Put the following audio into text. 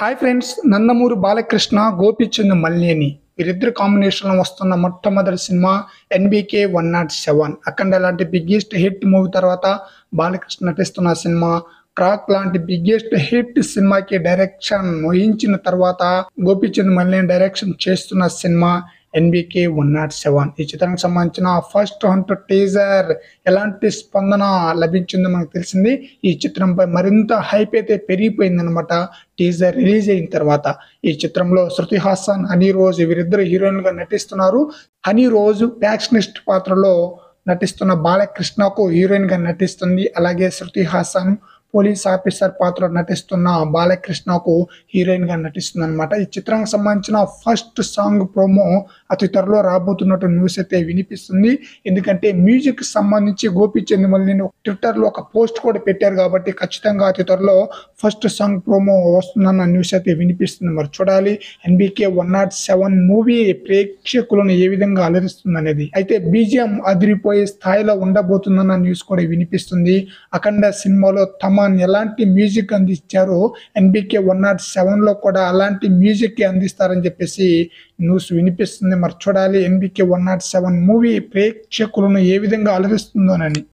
hi friends Nandamuri Balakrishna Gopichand Malineni వీరిద్దరు కాంబినేషన్లో వస్తున్న మొట్టమొదటి సినిమా NBK one not seven Akhanda లాంటి బిగ్గెస్ట్ హిట్ మూవీ తర్వాత బాలకృష్ణ నటిస్తున్న సినిమా క్రాక్ లాంటి బిగ్గెస్ట్ హిట్ సినిమాకి డైరెక్షన్ వహించిన తర్వాత గోపిచంద్ మల్లేని డైరెక్షన్ చేస్తున్న సినిమా ఎన్బికే వన్ నాట్ సెవెన్ ఈ చిత్రానికి సంబంధించిన ఫస్ట్ హంట్ టీజర్ ఎలాంటి స్పందన లభించిందో మనకు తెలిసింది ఈ చిత్రంపై మరింత హైప్ అయితే పెరిగిపోయిందనమాట టీజర్ రిలీజ్ అయిన తర్వాత ఈ చిత్రంలో శృతి హాసన్ హనీ రోజ్ వీరిద్దరు హీరోయిన్గా నటిస్తున్నారు హనీ రోజు ప్యాక్షనిస్ట్ పాత్రలో నటిస్తున్న బాలకృష్ణకు హీరోయిన్ గా నటిస్తుంది అలాగే శృతి హాసన్ పోలీస్ ఆఫీసర్ పాత్ర నటిస్తున్న బాలకృష్ణకు హీరోయిన్ గా నటిస్తుంది అనమాట ఈ చిత్రానికి సంబంధించిన ఫస్ట్ సాంగ్ ప్రోమో అతి త్వరలో రాబోతున్నట్టు న్యూస్ అయితే వినిపిస్తుంది ఎందుకంటే మ్యూజిక్ సంబంధించి గోపిచంద్ మళ్ళీ ట్విట్టర్ లో ఒక పోస్ట్ కూడా పెట్టారు కాబట్టి ఖచ్చితంగా అతి త్వరలో ఫస్ట్ సాంగ్ ప్రోమో వస్తుందన్న న్యూస్ అయితే వినిపిస్తుంది మరి చూడాలి NBK one not seven movie ప్రేక్షకులను ఏ విధంగా అలరిస్తుంది అనేది అయితే బీజిఎం అదిరిపోయే స్థాయిలో ఉండబోతుందన్న న్యూస్ కూడా వినిపిస్తుంది అఖండ సినిమాలో తమన్ ఎలాంటి మ్యూజిక్ అందించారో ఎన్బికే వన్ నాట్ సెవెన్ లో కూడా అలాంటి మ్యూజిక్ అందిస్తారని చెప్పేసి న్యూస్ వినిపిస్తుంది మరి చూడాలి NBK one not seven movie ప్రేక్షకులను ఏ విధంగా అలరిస్తుందోనని